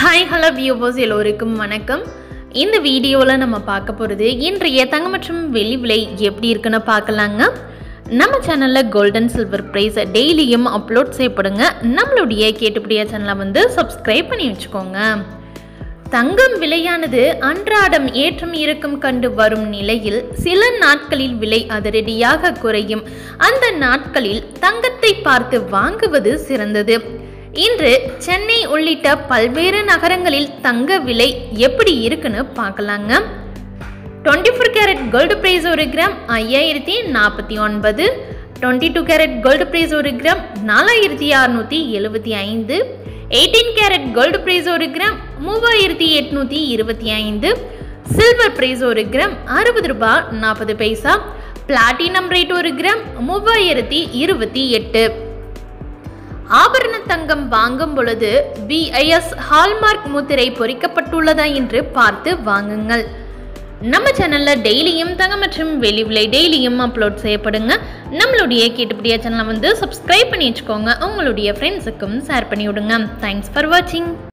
hi hello viewers எல்லோருக்கும் வணக்கம் இந்த வீடியோவில் நம்ம பார்க்க போகிறது இன்றைய தங்கம் மற்றும் வெள்ளி விலை எப்படி இருக்குன்னு பார்க்கலாங்க நம்ம சேனலில் கோல்டன் சில்வர் ப்ரைஸ் டெய்லியும் அப்லோட் செய்யப்படுங்க நம்மளுடைய கேட்டுப்படியா சேனலை வந்து சப்ஸ்கிரைப் பண்ணி வச்சுக்கோங்க தங்கம் விலையானது அன்றாடம் ஏற்றம் இறக்கம் கண்டு வரும் நிலையில் சில நாட்களில் விலை அதிரடியாக குறையும் அந்த நாட்களில் தங்கத்தை பார்த்து வாங்குவது சிறந்தது இன்று சென்னை உள்ளிட்ட பல்வேறு நகரங்களில் தங்க விலை எப்படி இருக்குன்னு பார்க்கலாங்க twenty four carat gold price ஒரு கிராம் ஐயாயிரத்தி நாற்பத்தி ஒன்பது twenty two carat gold price ஒரு கிராம் நாலாயிரத்தி அறுநூற்றி எழுபத்தி ஐந்து எயிட்டீன் கேரட் கோல்டு ப்ரைஸ் ஒரு கிராம் மூவாயிரத்தி எட்நூற்றி இருபத்தி ஐந்து சில்வர் ப்ரைஸ் ஒரு கிராம் அறுபது ரூபாய் நாற்பது பைசா பிளாட்டினம் ரேட் ஒரு கிராம் மூவாயிரத்தி இருபத்தி எட்டு ஆபரண தங்கம் வாங்கும் பொழுது பிஐஎஸ் ஹால்மார்க் முத்திரை பொறிக்கப்பட்டுள்ளதா என்று பார்த்து வாங்குங்கள் நம்ம சேனல்ல டெய்லியும் தங்கம் மற்றும் வெளி விலை டெய்லியும் அப்லோட் செய்யப்படுங்க நம்மளுடைய கேட்டுப்படியா சேனலை வந்து சப்ஸ்கிரைப் பண்ணி வச்சுக்கோங்க உங்களுடைய ஃப்ரெண்ட்ஸுக்கும் ஷேர் பண்ணி விடுங்க தேங்க்ஸ் ஃபார் வாட்சிங்